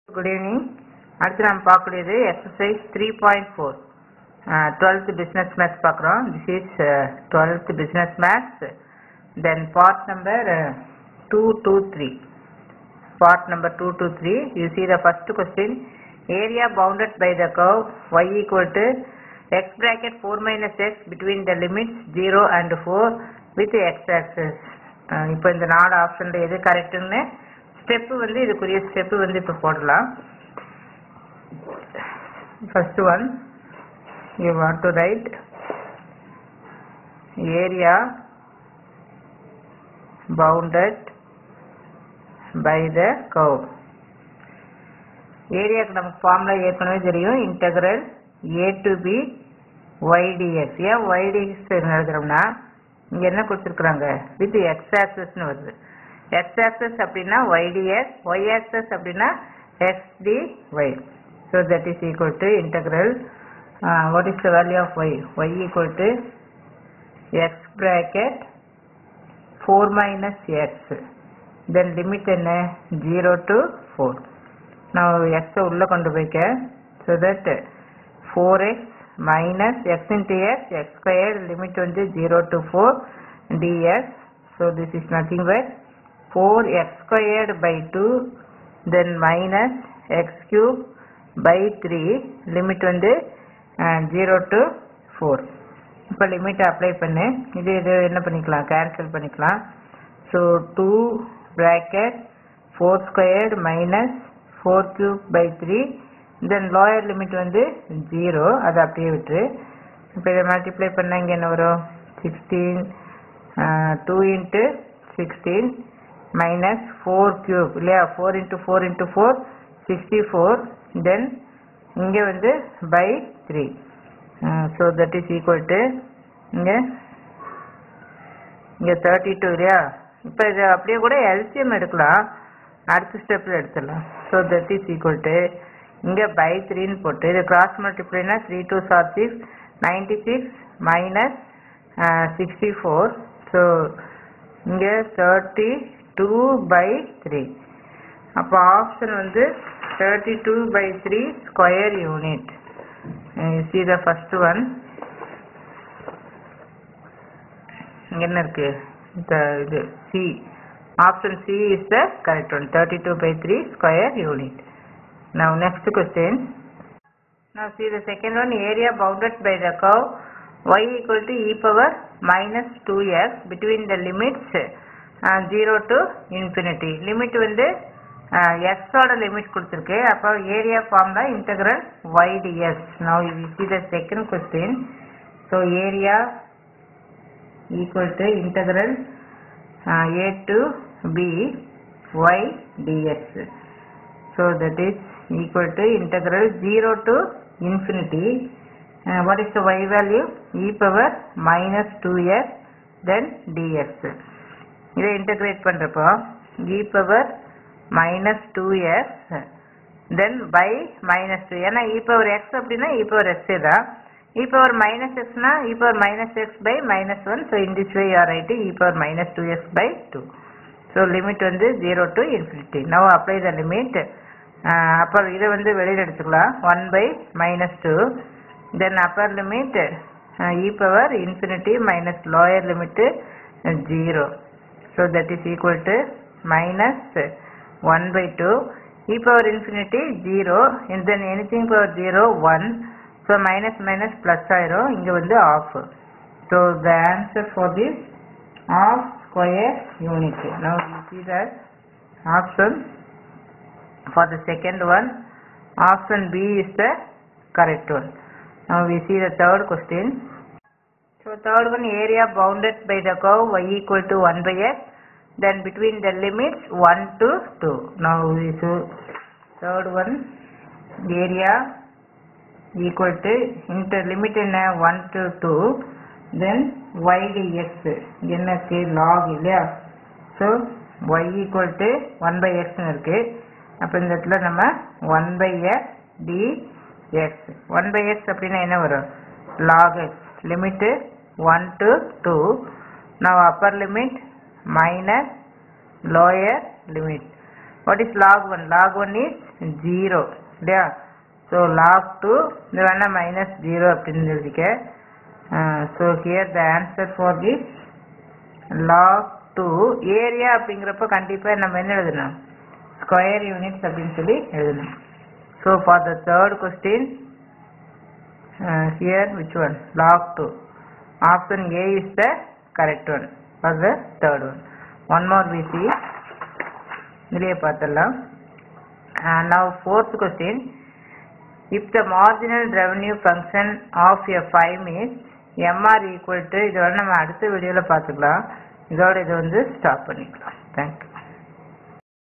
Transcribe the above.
Good evening அடுத்து நம்ம பார்க்கக்கூடியது exercise three point four twelfth business maths பார்க்குறோம் this is twelfth business maths then part number two two three part number 2 to 3 you see the first question area bounded by the curve y equal to x bracket 4 minus x between the limits 0 and 4 with x axis uh இப்போ இந்த நாலு ஆப்ஷன்ல எது கரெக்ட்னு step வந்து இதுக்குரிய step வந்து இப்போ போடலாம் first one you want to write area bounded by the curve ஏரியாக்கு நமக்கு ஃபார்முலா ஏற்கனவே தெரியும் integral a to b y ds ஏன் ஒய்டிஎஸ் எழுதுறோம்னா இங்க என்ன கொடுத்துருக்குறாங்க வித் எக்ஸ் ஆக்சஸ்னு வருது எக்ஸ் ஆக்சஸ் அப்படின்னா ஒய்டிஎஸ் ஒய் ஆக்சஸ் அப்படின்னா x d y so that is equal to integral what is the value of y y equal to x bracket four minus x then limit என்ன zero to four நான் எக்ஸை உள்ளே கொண்டு போய்க்க so that four x minus x into x x square limit வந்து zero to four ds so this is nothing but four x squared by two then minus X cube by three limit வந்து zero to four இப்போ limit apply பண்ணு இது இது என்ன பண்ணிக்கலாம் cancel பண்ணிக்கலாம் so two bracket 4 squared minus 4 cube by 3 then lower limit வந்து 0 அது அப்படியே விட்டுரு இப்போ இதை மல்டிப்ளை பண்ணா இங்கே என்ன வரும் sixteen two into sixteen minus four cube இல்லையா four into four into four sixty four then இங்கே வந்து by three so that is equal to இங்கே இங்கே தேர்ட்டி டூ இல்லையா இப்போ இது அப்படியே கூட எல்சிஎம் எடுக்கலாம் அடுத்த ஸ்டெப்பில் எடுத்துடலாம் so that is equal to இங்கே பை த்ரீன்னு போட்டு இது கிராஸ் மல்டிப்ளைனா த்ரீ டூ சார் six ninety six minus sixty four so இங்கே தேர்ட்டி டூ பை த்ரீ அப்போ ஆப்ஷன் வந்து thirty two by three square unit see the first one இங்கே என்ன இருக்குது the இது C option C is the correct one 32 by 3 square unit now next question now see the second one area bounded by the curve y equal to e power minus 2x between the limits uh, 0 to infinity limit வந்து x ஓட limit கொடுத்துருக்கு அப்போ area form தான் integral y ds now you see the second question so area equal to integral uh, a to b y dx. So that is equal to integral 0 to infinity. Uh, what is the y value? e power minus 2x then dx. இதை integrate பண்ணுறப்போ e power minus 2x then by minus 2 ஏன்னா e power x அப்படின்னா e power x தான் e power minus x na e power minus x by minus 1 so in this way you are writing e power minus 2x by 2 so limit வந்து 0 to infinity now apply the limit uh, upper இதை வந்து வெளியில் எடுத்துக்கலாம் 1 by minus 2 then upper limit uh, e power infinity minus lower limit uh, 0 so that is equal to minus 1 by 2 e power infinity 0 and then anything power 0 1 so minus minus plus ஆயிரும் இங்கே வந்து of so the answer for this of square unit now you see that option for the second one option B is the correct one now we see the third question so third one area bounded by the curve y equal to 1 by x then between the limits 1 to 2 now we so third one area equal to inter limit என்ன 1 to 2 then y dx என்ன இருக்கு log இல்லையா so y equal to 1 by x னு இருக்கு அப்ப இந்த இடத்துல நம்ம 1 by x dx 1 by x அப்படின்னா என்ன வரும் log x limit 1 to 2 now upper limit minus lower limit what is log 1 log 1 is zero இல்லையா ஸோ லாக் டூ இது வேணால் மைனஸ் ஜீரோ அப்படின்னு எழுதிக்க so here the answer for the log two area அப்படிங்கிறப்ப கண்டிப்பாக நம்ம என்ன எழுதணும் ஸ்கொயர் யூனிட்ஸ் அப்படின்னு சொல்லி எழுதணும் so for the third question here which one log two option A is the correct one for the third one one more we see இதுலேயே பார்த்துடலாம் now fourth question if the marginal revenue function of a five is MR equal to இதோட நம்ம அடுத்த வீடியோவில் பார்த்துக்கலாம் இதோட இதை வந்து ஸ்டாப் பண்ணிக்கலாம் தேங்க்யூ